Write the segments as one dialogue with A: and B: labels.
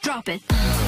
A: Drop it.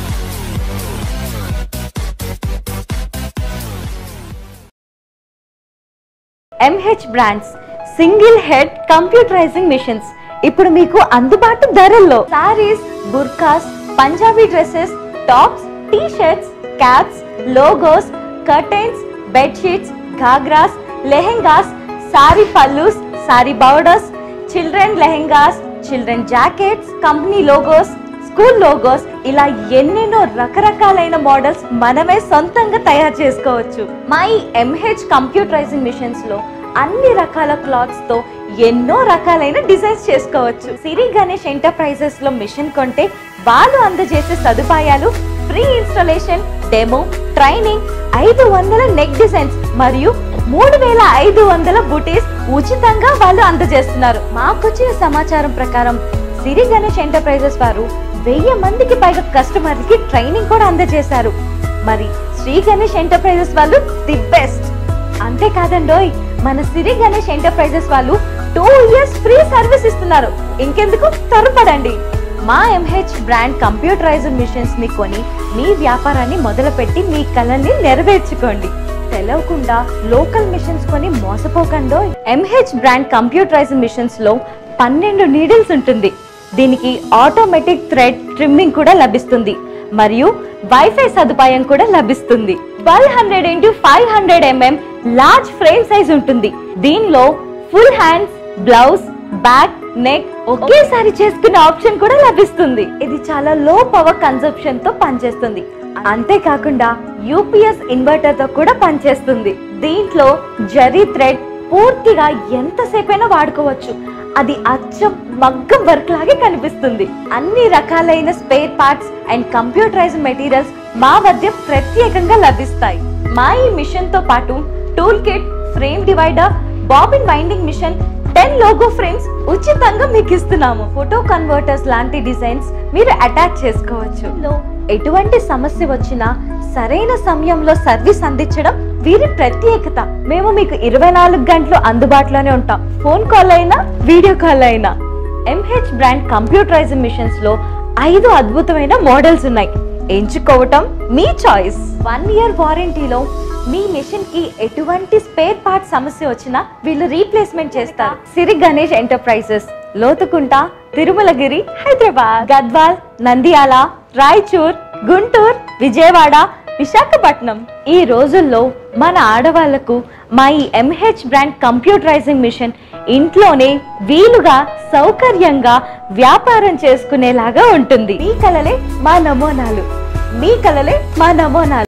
B: MH brands single head computerizing machines ఇప్పుడు మీకు అందుబాటు ధరల్లో saris burqas Punjabi dresses tops T shirts caps logos curtains bedsheets ghagras lehengas sari pallus sari borders children lehengas children jackets company logos school logos ఇలా ఎన్నెన్నో రకరకాలైన models మనమే సొంతంగా తయారు చేసుకోవచ్చు మా ఈ ఎంహెచ్ కంప్యూటరైజింగ్ మిషన్స్ లో అన్ని రకాల క్లాత్స్ తో ఎన్నో రకాలైన డిజైన్స్ చేసుకోవచ్చు సిరి గణేష్ ఎంటర్ప్రైజెస్ లో మిషన్ కొంటే వాళ్ళు అందజేసే సదుపాయాలు ఫ్రీ ఇన్స్టాలేషన్ డెమో ట్రైనింగ్ ఐదు వందల నెక్ డిజైన్స్ మరియు మూడు వేల ఐదు వందల బుటీస్ ఉచితంగా వాళ్ళు అందజేస్తున్నారు మాకొచ్చిన సమాచారం ప్రకారం సిరి గణేష్ ఎంటర్ప్రైజెస్ వారు వెయ్యి మందికి పైగా కస్టమర్లకి ట్రైనింగ్ కూడా అందజేశారు మరి శ్రీ గణేష్ ఎంటర్ప్రైజెస్ వాళ్ళు ది బెస్ట్ అంతేకాదండోయ్ మన సిరి గణేష్ ఎంటర్ప్రైజెస్ వాళ్ళు టూ ఇయర్స్ ఫ్రీ సర్వీస్ ఇస్తున్నారు ఇంకెందుకు త్వరపడండి మా ఎంహెచ్ బ్రాండ్ కంప్యూటరైజ్డ్ మిషన్స్ ని కొని మీ వ్యాపారాన్ని మొదలుపెట్టి మీ కళల్ని నెరవేర్చుకోండి తెలవకుండా లోకల్ మిషన్స్ కొని మోసపోకండోయ్ ఎంహెచ్ బ్రాండ్ కంప్యూటరైజ్డ్ మిషన్స్ లో పన్నెండు నీడిల్స్ ఉంటుంది దీనికి ఆటోమేటిక్ థ్రెడ్ ట్రిమ్మింగ్ కూడా లభిస్తుంది మరియు వైఫై సదుపాయం కూడా లభిస్తుంది twelve hundred into five hundred MM large frame size ఉంటుంది దీనిలో full hands blouse back neck ఒకేసారి చేసుకునే ఆప్షన్ కూడా లభిస్తుంది ఇది చాలా లో పవర్ కన్సంప్షన్ తో పనిచేస్తుంది అంతేకాకుండా యూపీఎస్ ఇన్వర్టర్ తో కూడా పనిచేస్తుంది దీంట్లో జరీ థ్రెడ్ పూర్తిగా ఎంతసేపైనా వాడుకోవచ్చు అది అచ్చం మగ్గం వర్క్ లాగే కనిపిస్తుంది అన్ని రకాలైన spare parts and computerize materials మా వద్ద ప్రత్యేకంగా లభిస్తాయి మా ఈ మిషన్ తో పాటు tool kit frame divider bobbin winding machine ten logo frames ఉచితంగా మీకు ఇస్తున్నాము ఫోటో కన్వర్టర్స్ లాంటి డిజైన్స్ మీరు అటాచ్ చేసుకోవచ్చు లో ఎటువంటి సమస్య వచ్చినా సరైన సమయంలో సర్వీస్ అందించడం వీరి ప్రత్యేకత మేము మీకు ఇరవై నాలుగు గంటలు అందుబాటులోనే ఉంటాం ఫోన్ కాల్ అయినా వీడియో కాల్ అయినా ఎంహెచ్ బ్రాండ్ కంప్యూటరైజ్ మిషన్స్ లో ఐదు అద్భుతమైన మోడల్స్ ఉన్నాయి ఎంచుకోవటం మీ చాయిస్ వన్ ఇయర్ వారంటీలో మీ మిషన్ కి ఎటువంటి స్పేర్ పార్ట్ సమస్య వచ్చినా వీళ్ళు రీప్లేస్మెంట్ చేస్తారు సిరి గణేష్ ఎంటర్ప్రైజెస్ లోతుకుంట తిరుమలగిరి హైదరాబాద్ గద్వాల్ నంద్యాల రాయచూర్ గుంటూరు విజయవాడ విశాఖపట్నం ఈ రోజుల్లో మన ఆడవాళ్లకు మా ఈ ఎంహెచ్ బ్రాండ్ కంప్యూటరైజింగ్ మిషన్ ఇంట్లోనే వీలుగా సౌకర్యంగా వ్యాపారం చేసుకునేలాగా ఉంటుంది మీ కలలే మా నమూనాలు మీ కలలే మా నమూనాలు